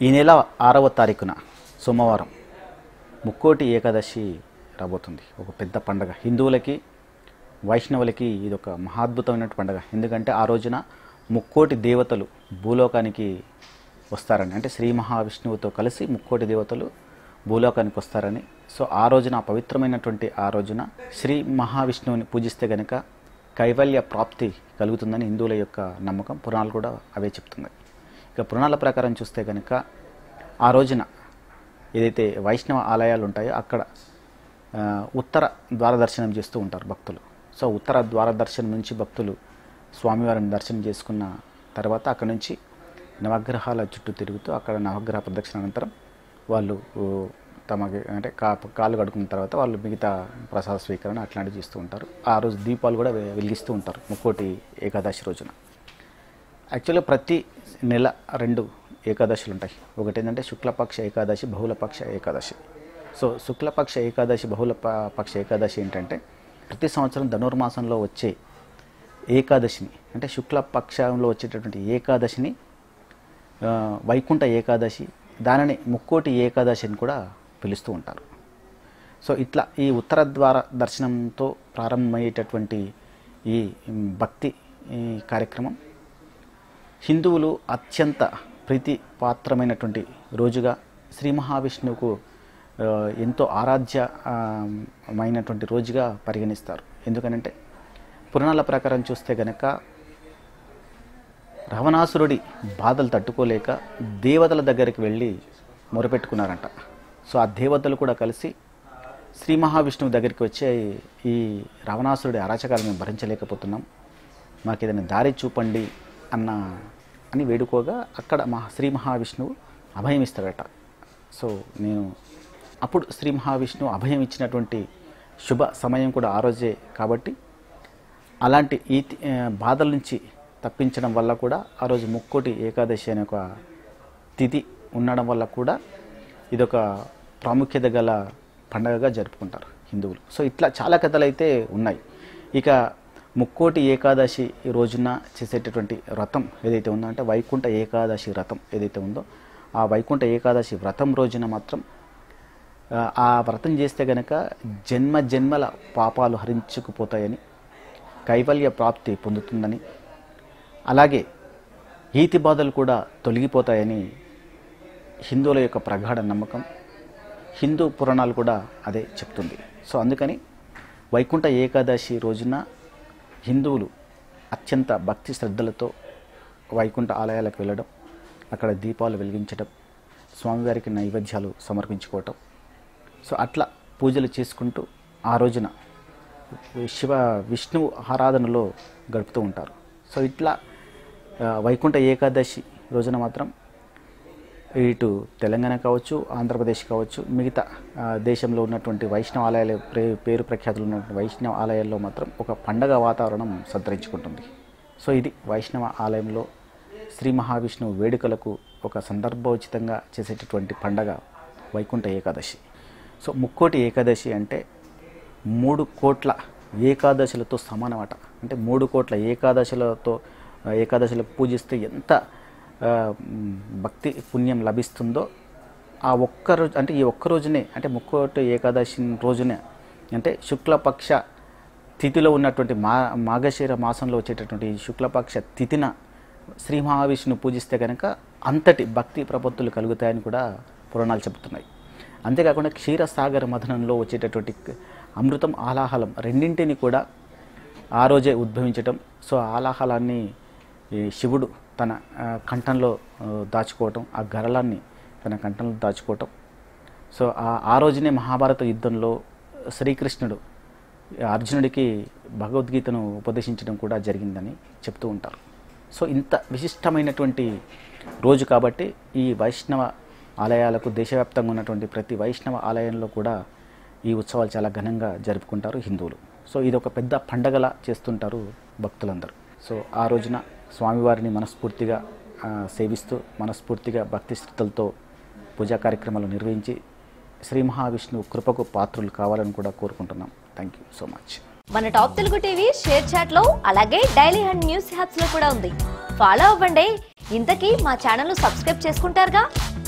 ఈ నెల ఆరవ తారీఖున సోమవారం ముక్కోటి ఏకాదశి రాబోతుంది ఒక పెద్ద పండగ హిందువులకి వైష్ణవులకి ఇది ఒక మహాద్భుతమైన పండగ ఎందుకంటే ఆ రోజున ముక్కోటి దేవతలు భూలోకానికి వస్తారని అంటే శ్రీ మహావిష్ణువుతో కలిసి ముక్కోటి దేవతలు భూలోకానికి వస్తారని సో ఆ రోజున ఆ పవిత్రమైనటువంటి ఆ రోజున శ్రీ మహావిష్ణువుని పూజిస్తే గనక కైవల్య ప్రాప్తి కలుగుతుందని హిందువుల యొక్క నమ్మకం పురాణాలు కూడా అవే చెప్తున్నాయి ఇక పురాణాల ప్రకారం చూస్తే కనుక ఆ రోజున ఏదైతే వైష్ణవ ఆలయాలు ఉంటాయో అక్కడ ఆ, ఉత్తర ద్వార దర్శనం చేస్తూ ఉంటారు భక్తులు సో ఉత్తర ద్వార దర్శనం నుంచి భక్తులు స్వామివారిని దర్శనం చేసుకున్న తర్వాత అక్కడ నుంచి నవగ్రహాల చుట్టూ తిరుగుతూ అక్కడ నవగ్రహ ప్రదక్షిణ అనంతరం వాళ్ళు ఊ, తమ అంటే కా కాళ్ళు కడుకున్న తర్వాత వాళ్ళు మిగతా ప్రసాద స్వీకరణ అట్లాంటివి చేస్తూ ఉంటారు ఆ రోజు దీపాలు కూడా వె- వెలిగిస్తూ ఉంటారు ముక్కోటి ఏకాదశి రోజున యాక్చువల్గా ప్రతి నెల రెండు ఏకాదశులు ఉంటాయి ఒకటి ఏంటంటే శుక్లపక్ష ఏకాదశి బహుళపక్ష ఏకాదశి సో శుక్లపక్ష ఏకాదశి బహుళ ప- పక్ష ఏకాదశి ఏంటంటే ప్రతి సంవత్సరం ధనుర్మాసంలో వచ్చే ఏకాదశిని అంటే శుక్లపక్షంలో వచ్చేటటువంటి ఏకాదశిని ఆ, వైకుంఠ ఏకాదశి దానిని ముక్కోటి ఏకాదశి అని కూడా పిలుస్తూ ఉంటారు సో ఇట్లా ఈ ఉత్తర ద్వార దర్శనంతో ప్రారంభమయ్యేటటువంటి ఈ భక్తి ఈ కార్యక్రమం హిందువులు అత్యంత ప్రీతి పాత్రమైనటువంటి రోజుగా శ్రీ మహావిష్ణువుకు ఆ, ఎంతో ఆరాధ్య ఆ, మైనటువంటి రోజుగా పరిగణిస్తారు ఎందుకనంటే పురాణాల ప్రకారం చూస్తే గనక రావణాసురుడి బాధలు తట్టుకోలేక దేవతల దగ్గరికి వెళ్ళి మొరపెట్టుకున్నారంట సో ఆ దేవతలు కూడా కలిసి శ్రీ మహావిష్ణువు దగ్గరికి వచ్చే ఈ రావణాసురుడి అరాచకాలను మేము భరించలేకపోతున్నాం మాకు ఏదైనా దారి చూపండి అన్న అని వేడుకోగా అక్కడ మా శ్రీ మహావిష్ణువు అభయం ఇస్తాడట సో నేను అప్పుడు శ్రీ మహావిష్ణువు అభయం ఇచ్చినటువంటి శుభ సమయం కూడా ఆ రోజే కాబట్టి అలాంటి ఈ తి- ఆ, బాధల నుంచి తప్పించడం వల్ల కూడా ఆ రోజు ముక్కోటి ఏకాదశి అనే ఒక తిథి ఉండడం వల్ల కూడా ఇదొక ప్రాముఖ్యత గల పండగగా జరుపుకుంటారు హిందువులు సో ఇట్లా చాలా కథలు అయితే ఉన్నాయి ఇక ముక్కోటి ఏకాదశి రోజున చేసేటటువంటి వ్రతం ఏదైతే ఉందో అంటే వైకుంఠ ఏకాదశి వ్రతం ఏదైతే ఉందో ఆ వైకుంఠ ఏకాదశి వ్రతం రోజున మాత్రం ఆ, ఆ వ్రతం చేస్తే గనక జన్మ జన్మల పాపాలు హరించుకుపోతాయని కైవల్య ప్రాప్తి పొందుతుందని అలాగే ఈతి బాధలు కూడా తొలగిపోతాయని హిందువుల యొక్క ప్రగాఢ నమ్మకం హిందూ పురాణాలు కూడా అదే చెప్తుంది సో అందుకని వైకుంఠ ఏకాదశి రోజున హిందువులు అత్యంత భక్తి శ్రద్ధలతో వైకుంఠ ఆలయాలకు వెళ్ళడం అక్కడ దీపాలు వెలిగించడం స్వామివారికి నైవేద్యాలు సమర్పించుకోవటం సో అట్లా పూజలు చేసుకుంటూ ఆ రోజున శివ విష్ణువు ఆరాధనలో గడుపుతూ ఉంటారు సో ఇట్లా ఆ, వైకుంఠ ఏకాదశి రోజున మాత్రం ఇటు తెలంగాణ కావచ్చు ఆంధ్రప్రదేశ్ కావచ్చు మిగతా ఆ, దేశంలో ఉన్నటువంటి వైష్ణవ ఆలయాల ప్రే- పేరు ప్రఖ్యాతులు ఉన్నటువంటి వైష్ణవ ఆలయాల్లో మాత్రం ఒక పండగ వాతావరణం సంతరించుకుంటుంది సో ఇది వైష్ణవ ఆలయంలో శ్రీ మహావిష్ణువు వేడుకలకు ఒక సందర్భోచితంగా చేసేటటువంటి పండగ వైకుంఠ ఏకాదశి సో ముక్కోటి ఏకాదశి అంటే మూడు కోట్ల ఏకాదశులతో సమానమట అంటే మూడు కోట్ల ఏకాదశులతో ఆ, ఏకాదశులకు పూజిస్తే ఎంత ఆ, మ్, భక్తి పుణ్యం లభిస్తుందో ఆ ఒక్క రోజు అంటే ఈ ఒక్క రోజునే అంటే ముక్కోటి ఏకాదశి రోజునే అంటే శుక్లపక్ష తిథిలో ఉన్నటువంటి మా మాఘశిర మాసంలో వచ్చేటటువంటి ఈ శుక్లపక్ష తిథిన శ్రీ మహావిష్ణువు పూజిస్తే కనుక అంతటి భక్తి ప్రపత్తులు కలుగుతాయని కూడా పురాణాలు చెబుతున్నాయి అంతేకాకుండా క్షీరసాగర మథనంలో వచ్చేటటువంటి అమృతం ఆలాహలం రెండింటిని కూడా ఆ రోజే ఉద్భవించటం సో ఆ ఆలాహలాన్ని ఈ శివుడు తన ఆ, కంఠంలో ఆ, దాచుకోవటం ఆ గరళాన్ని తన కంఠంలో దాచుకోవటం సో ఆ- ఆ రోజునే మహాభారత యుద్ధంలో శ్రీకృష్ణుడు అర్జునుడికి భగవద్గీతను ఉపదేశించడం కూడా జరిగిందని చెప్తూ ఉంటారు సో ఇంత విశిష్టమైనటువంటి రోజు కాబట్టి ఈ వైష్ణవ ఆలయాలకు దేశవ్యాప్తంగా ఉన్నటువంటి ప్రతి వైష్ణవ ఆలయంలో కూడా ఈ ఉత్సవాలు చాలా ఘనంగా జరుపుకుంటారు హిందువులు సో ఇది ఒక పెద్ద పండగలా చేస్తుంటారు భక్తులందరూ సో ఆ రోజున స్వామివారిని మనస్ఫూర్తిగా ఆ, సేవిస్తూ మనస్ఫూర్తిగా భక్తి శ్రద్ధలతో పూజా కార్యక్రమాలు నిర్వహించి శ్రీ మహావిష్ణువు కృపకు పాత్రులు కావాలని కూడా కోరుకుంటున్నాం థ్యాంక్ యూ సో మచ్ మన top Telugu TV ShareChat లో అలాగే డైలీ హండ్ న్యూస్ హ్యాప్స్ లో కూడా ఉంది ఫాలో అవ్వండి ఇంతకీ మా ఛానల్ సబ్స్క్రైబ్ చేసుకుంటారుగా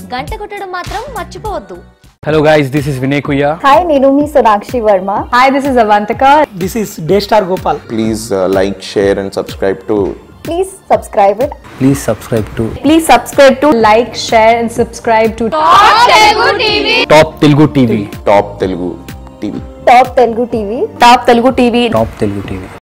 గంట కొట్టడం మాత్రం మర్చిపోవద్దు Hello guys, this is Vinay Kuya. Hi నేను మీ Sonakshi Varma hi this is Avantika This is Daystar Gopal. please uh, like, share, and subscribe to please subscribe it Please subscribe to please subscribe to like share and subscribe to Top Telugu TV. Top Telugu TV. Top Telugu TV top Telugu TV Top Telugu TV.